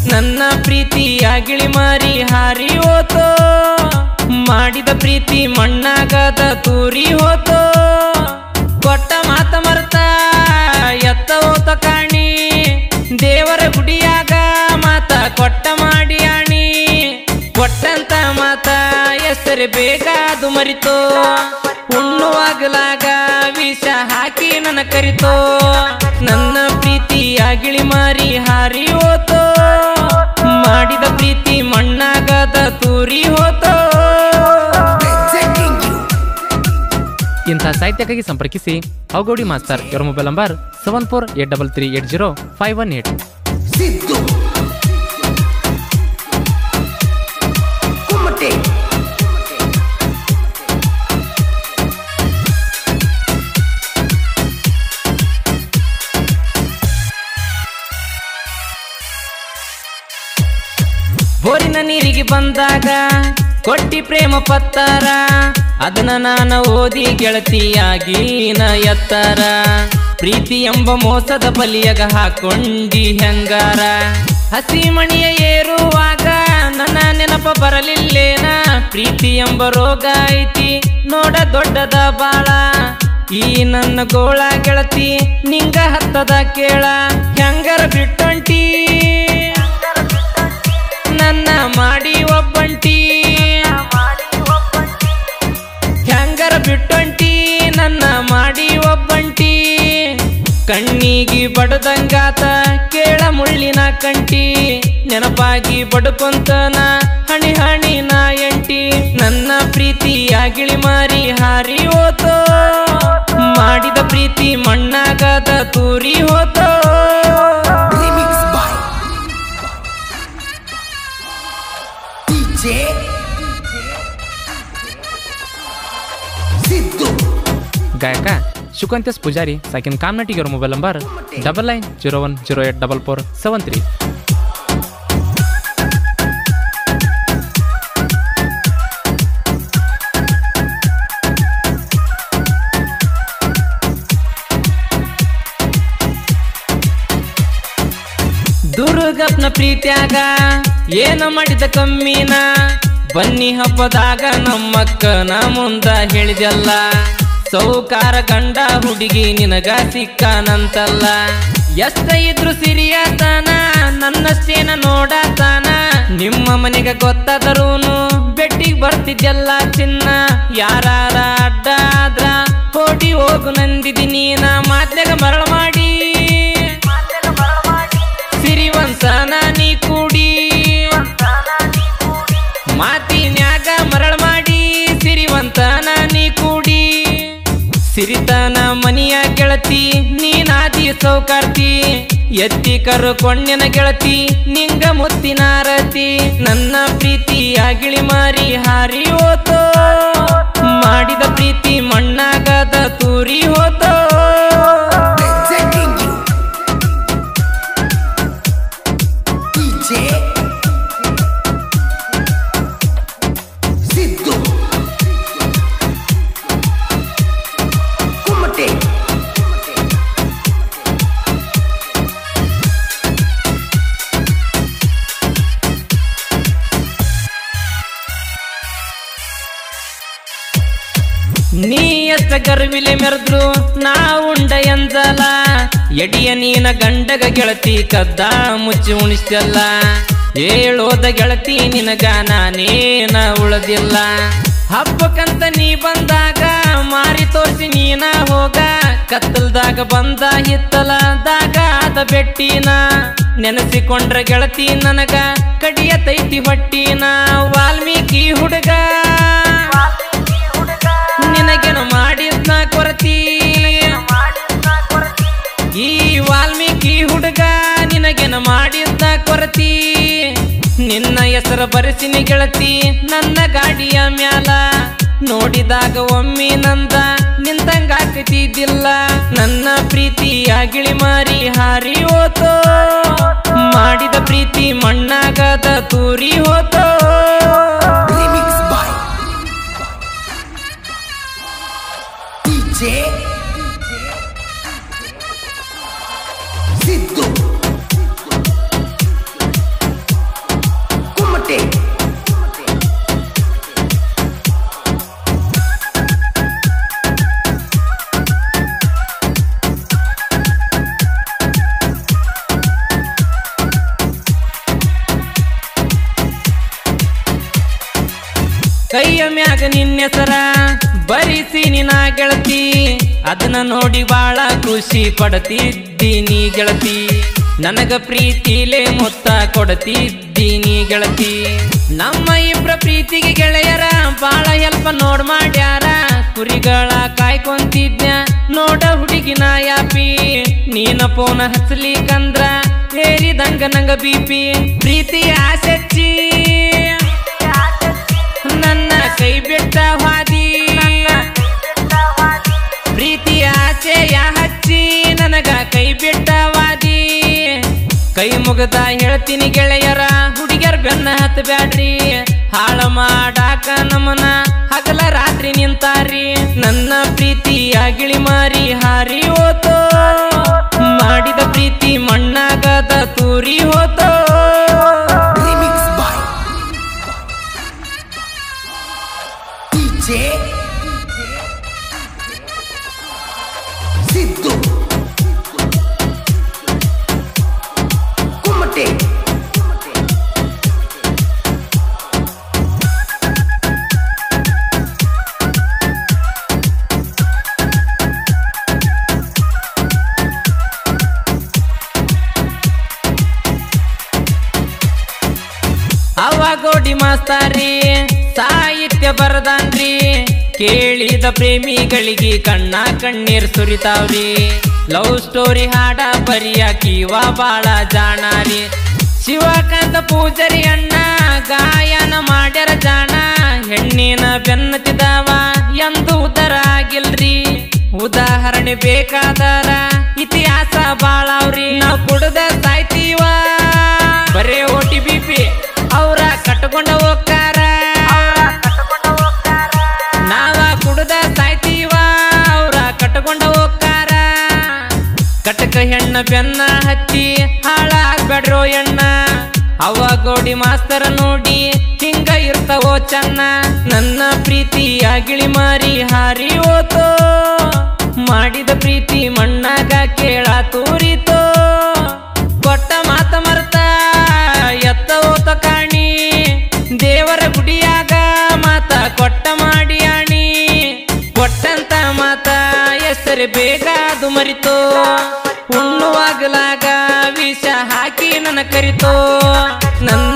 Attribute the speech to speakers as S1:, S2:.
S1: ನನ್ನ ಪ್ರೀತಿ ಅಗಿಳಿ ಮಾರಿ ಹಾರಿ ಹೋತೋ ಮಾಡಿದ ಪ್ರೀತಿ ಮಣ್ಣಾಗದ ತೂರಿ ಹೋತೋ ಕೊಟ್ಟ ಮಾತ ಮರ್ತ ಎತ್ತ ಹೋತ ಕಾಣಿ ದೇವರ ಗುಡಿಯಾಗ ಮಾತ ಕೊಟ್ಟ ಮಾಡಿ ಆಣಿ ಕೊಟ್ಟಂತ ಮಾತ ಹೆಸರು ಬೇಗ ಅದು ಮರಿತೋ ಉಣ್ಣುವಾಗಲಾಗ ವಿಷ ಹಾಕಿ ನನ್ನ ಕರಿತೋ ನನ್ನ ಪ್ರೀತಿ ಅಗಿಳಿ ಮಾರಿ ಹಾರಿ ಹೋತೋ ಮಾಡಿದ ಪ್ರೀತಿ ಮಣ್ಣಾಗದ ತೂರಿ ಹೋತೋ
S2: Presenting you.
S3: ಇಂತಹ ಸಾಹಿತ್ಯಕ್ಕಾಗಿ ಸಂಪರ್ಕಿಸಿ ಅವಗೌಡಿ ಮಾಸ್ತರ್ ಇವರ mobile number seven four eight double three eight zero five one eight
S2: Siddu. Kumate.
S1: ಬೋರಿನ ನೀರಿಗೆ ಬಂದಾಗ ಕೊಟ್ಟಿ ಪ್ರೇಮ ಪತ್ತಾರ ಅದನ್ನ ನಾನು ಓದಿ ಗೆಳತಿಯಾಗಿ ನ ಎತ್ತಾರ ಪ್ರೀತಿ ಎಂಬ ಮೋಸದ ಬಲಿಯಗ ಹಾಕೊಂಡಿ ಹೆಂಗಾರ ಹಸಿ ಮಣಿಯ ಏರುವಾಗ ನನ್ನ ನೆನಪ ಬರಲಿಲ್ಲೇನ ಪ್ರೀತಿ ಎಂಬ ರೋಗ ಐತಿ ನೋಡ ದೊಡ್ಡದ ಬಾಳ ಈ ನನ್ನ ಗೋಳ ಗೆಳತಿ ನಿಂಗ ಹತ್ತದ ಕೇಳ ಹೆಂಗರ ಬಿಟ್ಟೊಂಟಿ ನನ್ನ ಮಾಡಿ ಒಬ್ಬಂಟಿ ಹೆಂಗರ ಬಿಟ್ಟೊಂಟಿ ನನ್ನ ಮಾಡಿ ಒಬ್ಬಂಟಿ ಕಣ್ಣಿಗೆ ಬಡದಂಗಾತ ಕೇಳ ಮುಳ್ಳಿನ ಕಂಟಿ ನೆನಪಾಗಿ ಬಡ್ಕೊಂತನ ಹಣಿ ಹಣಿ ನಾ ಎಂಟಿ ನನ್ನ ಪ್ರೀತಿ ಅಗಿಳಿ ಮಾರಿ ಹಾರಿ ಹೋತೋ ಮಾಡಿದ ಪ್ರೀತಿ ಮಣ್ಣಾಗದ ತೂರಿ ಹೋತೋ
S2: Remix by DJ Siddu.
S3: ಗಾಯಕ ಶುಕಂತೇಶ್ ಪೂಜಾರಿ ಸಾಕಿನ್ ಕಾಮ್ನಟಿಗೆ ಇವರ mobile number double nine zero one zero eight double four seven three
S1: ದುರ್ಗಪ್ನ ಪ್ರೀತ್ಯಾಗ ಏನ ಮಾಡಿದ ಕಮ್ಮಿನ ಬನ್ನಿ ಹಬ್ಬದಾಗ ನಮ್ಮಕ್ಕನ ಮುಂದ ಹೇಳಿದೆಲ್ಲ ಸೌಕಾರ ಗಂಡ ಹುಡುಗಿ ನಿನಗ ಸಿಕ್ಕಾನಂತಲ್ಲ ಎಷ್ಟ ಇದ್ರು ಸಿರಿಯತನ ನನ್ನಷ್ಟೇನ ನೋಡತಾನ ನಿಮ್ಮ ಮನೆಗೆ ಗೊತ್ತಾದರೂನು ಬೆಟ್ಟಿಗೆ ಬರ್ತಿದ್ದೆಲ್ಲ ಚಿನ್ನ ಯಾರಾರ ಅಡ್ಡ ಆದ್ರ ಓಡಿ ಹೋಗು ನಂದಿದಿ ನೀನ ಮಾತ್ನಾಗ ಮರಳ ಮಾಡಿ ಸಿರಿವಂತನ ನೀ ಕೂಡಿ ಮಾತಿನ್ಯಾಗ ಮರಳ ಮಾಡಿ ಸಿರಿವಂತನ ನೀ ಕೂಡಿ ಸಿರಿತನ ಮನಿಯ ಗೆಳತಿ ನೀನಾದಿ ಸೌಕಾರ್ತಿ ಎತ್ತಿ ಕರುಕೊಂಡೆನ ಗೆಳತಿ ನಿಂಗ ಮುತ್ತಿನ ರತಿ ನನ್ನ ಪ್ರೀತಿ ಅಗಿಳಿ ಮಾರಿ ಹಾರಿ ಹೋತೋ ಮಾಡಿದ ಪ್ರೀತಿ ಮಣ್ಣಾಗದ ತೂರಿ ಹೋತೋ
S2: Presenting you. DJ Siddu. Kumate.
S1: ನೀ ಎಷ್ಟ ಗರ್ವಿಲೆ ಮೆರೆದ್ರು ನಾ ಉಂಡ ಎಂದಲ ಎಡಿಯ ನೀನ ಗಂಡಗ ಗೆಳತಿ ಕದ್ದ ಮುಚ್ಚಿ ಉಣಿಸ್ತಲ್ಲ ಹೇಳೋದ ಗೆಳತಿ ನಿನಗ ನಾನೇನ ಉಳದಿಲ್ಲ ಹಬ್ಬಕ್ಕಂತ ನೀ ಬಂದಾಗ ಮಾರಿ ತೋರಿಸಿ ನೀನ ಹೋಗ ಕತ್ತಲ್ದಾಗ ಬಂದ ಹಿತ್ತಲದಾಗ ಆದ ಬೆಟ್ಟಿನ ನೆನೆಸಿಕೊಂಡ್ರ ಗೆಳತಿ ನನಗ ಕಡಿಯ ತೈತಿ ಹೊಟ್ಟಿನ ವಾಲ್ಮೀಕಿ ಹುಡುಗ ನಿನಗೇನು ಮಾಡಿದ್ನ ಕೊರತಿ ಈ ವಾಲ್ಮೀಕಿ ಹುಡುಗ ನಿನಗೇನು ಮಾಡಿದ್ನ ಕೊರತಿ ನಿನ್ನ ಹೆಸರ ಬರೆಸಿನಿ ಗೆಳತಿ ನನ್ನ ಗಾಡಿಯ ಮ್ಯಾಲ ನೋಡಿದಾಗ ಒಮ್ಮೆ ನಂದ ನಿಂತಂಗಾಕತಿದ್ದಿಲ್ಲ ನನ್ನ ಪ್ರೀತಿ ಅಗಿಳಿ ಮಾರಿ ಹಾರಿ ಹೋತೋ ಮಾಡಿದ ಪ್ರೀತಿ ಮಣ್ಣಾಗದ ತೂರಿ ಹೋತೋ
S2: Remix by DJ Siddu.
S1: ನಿನ್ನೆಸರ ಬರಿಸೀನಿ ನಾ ಗೆಳತಿ ಅದನ್ನ ನೋಡಿ ಬಾಳ ಖುಷಿ ಪಡ್ತಿದ್ದೀನಿ ಗೆಳತಿ ನನಗ ಪ್ರೀತಿಲೇ ಮೊತ್ತ ಕೊಡ್ತಿದ್ದೀನಿ ಗೆಳತಿ ನಮ್ಮ ಇಬ್ರ ಪ್ರೀತಿಗೆ ಗೆಳೆಯರ ಬಾಳ ಹೆಲ್ಪ್ ನೋಡ್ ಮಾಡ್ಯಾರ ಕುರಿಗಳ ಕಾಯ್ಕೊಂತಿದ್ನ ನೋಡ ಹುಡುಗಿನ ಯಾಪಿ ನೀನ ಫೋನ್ ಹಚ್ಚಲಿಕ್ಕಂದ್ರ ಏರಿದಂಗ ನಂಗ ಬಿಪಿ ಪ್ರೀತಿ ಆಸೆಚ್ಚಿ ನನ್ನ ಕೈ ಬಿಟ್ಟ ಹಾದಿ ಪ್ರೀತಿ ಆಸೆಯ ಹಚ್ಚಿ ನನಗ ಕೈ ಬಿಟ್ಟ ವಾದಿ ಕೈ ಮುಗದ ಹೇಳ್ತೀನಿ ಗೆಳೆಯರ ಹುಡುಗಿಯರ ಬೆನ್ನ ಹತ್ತ ಬ್ಯಾಡ್ರಿ ಹಾಳ ಮಾಡಾಕ ನಮನ ಹಗಲ ರಾತ್ರಿ ನಿಂತಾರಿ ನನ್ನ ಪ್ರೀತಿ ಅಗಿಳಿ ಮಾರಿ ಹಾರಿ ಹೋತೋ ಮಾಡಿದ ಪ್ರೀತಿ ಮಣ್ಣಾಗದ ತೂರಿ ಹೋತೋ
S2: Remix by DJ Siddu Kumate
S1: ಅವ ಗೋಡಿ ಮಾಸ್ತಾರಿ ಸಾಹಿತ್ಯ ಬರದಾನ್ರಿ ಕೇಳಿದ ಪ್ರೇಮಿಗಳಿಗೆ ಕಣ್ಣ ಕಣ್ಣೀರ್ ಸುರಿತಾವ್ರಿ ಲವ್ ಸ್ಟೋರಿ ಹಾಡ ಬರಿಯ ಕೀವ ಬಾಳ ಜಾಣಾರಿ ಶಿವಕಾಂತ ಪೂಜಾರಿ ಅಣ್ಣ ಗಾಯನ ಮಾಡ್ಯಾರ ಜಾಣ ಹೆಣ್ಣಿನ ಬೆನ್ನತಿದವ ಎಂದು ಉದರ ಆಗಿಲ್ರಿ ಉದಾಹರಣೆ ಬೇಕಾದರ ಇತಿಹಾಸ ಬಾಳವ್ರಿ ನಾವ್ ಕುಡ್ದ ಸಾಯ್ತೀವ ಬರೇ ಓಟಿ ಬಿ ಪಿ ಅವ್ರ ಕಟ್ಕೊಂಡ ಹೋಗ್ತಾರ ನಾವ ಕುಡ್ದ ಸಾಯ್ತೀವ ಅವ್ರ ಕಟ್ಕೊಂಡ ಹೋಗ್ತಾರ ಕಟಕ ಹೆಣ್ಣ ಬೆನ್ನ ಹತ್ತಿ ಹಾಳಾಗ್ಬೇಡ್ರೋ ಎಣ್ಣ ಅವ ಗೋಡಿ ಮಾಸ್ತರ ನೋಡಿ ಹಿಂಗ ಇರ್ತಾವೋ ಚನ್ನ ನನ್ನ ಪ್ರೀತಿ ಅಗಿಳಿ ಮಾರಿ ಹಾರಿ ಹೋತೋ ಮಾಡಿದ ಪ್ರೀತಿ ಮಣ್ಣಾಗ ಕೇಳ ತೂರಿತೋ ಕೊಟ್ಟ ಮಾತ ಮರ್ತ ಎತ್ತ ಹೋತ ಕಾಣಿ ದೇವರ ಗುಡಿಯಾಗ ಮಾತ ಕೊಟ್ಟ ಮಾಡಿ ಆಣಿ ಕೊಟ್ಟಂತ ಮಾತ ಹೆಸರು ಬೇಗ ಅದು ಮರಿತೋ ಉಣ್ಣುವಾಗಲಾಗ ವಿಷ ಹಾಕಿ ನನ್ನ ಕರಿತೋ ನನ್ನ